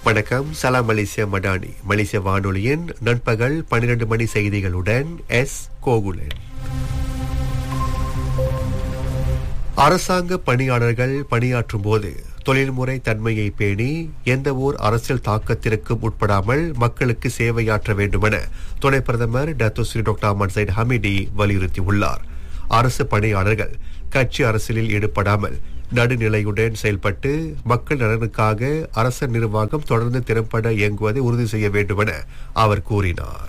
வணக்கம் சலாம் மலேசியா மடானி மலேசிய வானொலியின் நண்பகல் 12 மணி செய்திகளுடன் எஸ் கோகுலன் அரசாங்க பணியாளர்கள் பணியாற்றும் போது தொழில்முறை தன்மையை பேணி எந்த ஓர் அரசியல் தாக்கத்திற்கும் உட்படாமல் மக்களுக்கு சேவையாற்ற வேண்டுமென துணை பிரதமர் Datuk Seri doctor Ahmad Zahid Hamidi வலியுறுத்தியுள்ளார் அரசு பணியாளர்கள் கட்சி அரசியலில் ஈடுபடாமல் நடுநிலையுடன் செயல்பட்டு மக்கள் நலனுக்காக அரசு நிர்வாகம் தொடர்ந்து திறம்பட இயங்குவதை உறுதி செய்ய வேண்டுமென அவர் கூறினார்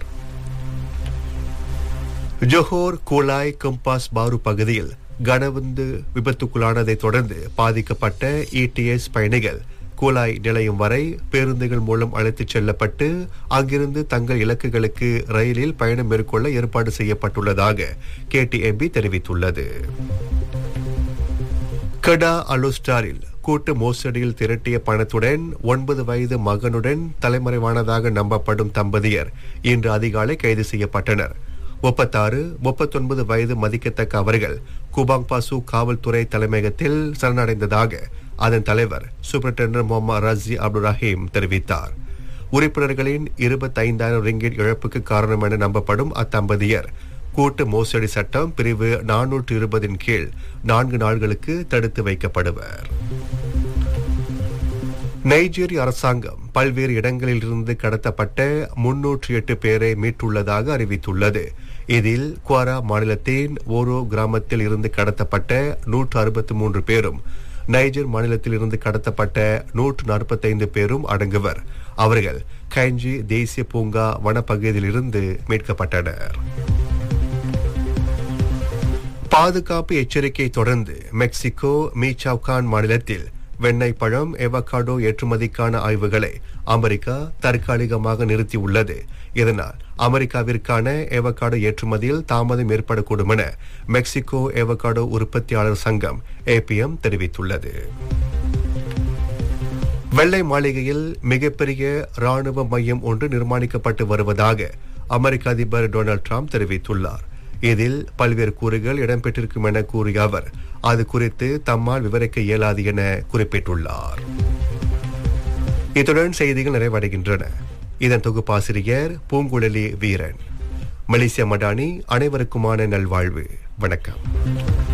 ஜோஹோர் கூலாய் கம்பாஸ் பாரு பகுதியில் கனவுந்து விபத்துக்குள்ளானதைத் தொடர்ந்து பாதிக்கப்பட்ட இடிஎஸ் பயணிகள் கூலாய் நிலையம் வரை பேருந்துகள் மூலம் அழைத்துச் செல்லப்பட்டு அங்கிருந்து தங்கள் இலக்குகளுக்கு ரயிலில் பயணம் மேற்கொள்ள ஏற்பாடு செய்யப்பட்டுள்ளதாக கேடிஎம்பி தெரிவித்துள்ளது கடா அலுஸ்டாரில் கூட்டு மோசடியில் திரட்டிய பணத்துடன் ஒன்பது வயது மகனுடன் தலைமறைவானதாக நம்பப்படும் தம்பதியர் இன்று அதிகாலை கைது செய்யப்பட்டனர் முப்பத்தாறு முப்பத்தொன்பது வயது மதிக்கத்தக்க அவர்கள் குபாங் பாசு காவல்துறை தலைமையகத்தில் சரணடைந்ததாக அதன் தலைவர் சூப்பரிண்டென்டன்ட் முகமது ரசி அப்துல் ரஹீம் தெரிவித்தார் உறுப்பினர்களின் இருபத்தைந்தாயிரம் ரிங்கிட் இழப்புக்கு காரணம் என நம்பப்படும் அத்தம்பதியர் கூட்டு மோசடி சட்டம் பிரிவு நானூற்று இருபதின் கீழ் நான்கு நாள்களுக்கு தடுத்து வைக்கப்படுவர் நைஜீரிய அரசாங்கம் பல்வேறு இடங்களில் இருந்து கடத்தப்பட்ட முன்னூற்றி எட்டு பேரை மீட்டுள்ளதாக அறிவித்துள்ளது இதில் குவாரா மாநிலத்தின் ஓரோ கிராமத்தில் இருந்து கடத்தப்பட்ட நூற்று அறுபத்தி மூன்று பேரும் நைஜர் மாநிலத்தில் இருந்து கடத்தப்பட்ட நூற்று நாற்பத்தைந்து பேரும் அடங்குவர் அவர்கள் கைஞ்சி தேசிய பூங்கா வனப்பகுதியில் இருந்து மீட்கப்பட்டனர் பாதுகாப்பு எச்சரிக்கை தொடர்ந்து மெக்சிகோ மீச்சாவ்கான் மாநிலத்தில் வெண்ணெய் பழம் எவகாடோ ஏற்றுமதிக்கான ஆய்வுகளை அமெரிக்கா தற்காலிகமாக நிறுத்தியுள்ளது இதனால் அமெரிக்காவிற்கான எவகாடோ ஏற்றுமதியில் தாமதம் ஏற்படக்கூடும் என மெக்சிகோ எவகாடோ உற்பத்தியாளர் சங்கம் ஏபிஎம் தெரிவித்துள்ளது வெள்ளை மாளிகையில் மிகப்பெரிய ராணுவ மையம் ஒன்று நிர்மாணிக்கப்பட்டு வருவதாக அமெரிக்க அதிபர் டொனால்ட் ட்ரம்ப் தெரிவித்துள்ளார் இதில் பல்வேறு கூறுகள் இடம்பெற்றிருக்கும் என கூறிய அவர் அது குறித்து தம்மால் விவரிக்க இயலாது என குறிப்பிட்டுள்ளார் இத்துடன் செய்திகள் நிறைவடைகின்றன இதன் தொகுப்பாசிரியர் பூங்குழலி வீரன் மலேசிய மடானி அனைவருக்குமான நல்வாழ்வு வணக்கம்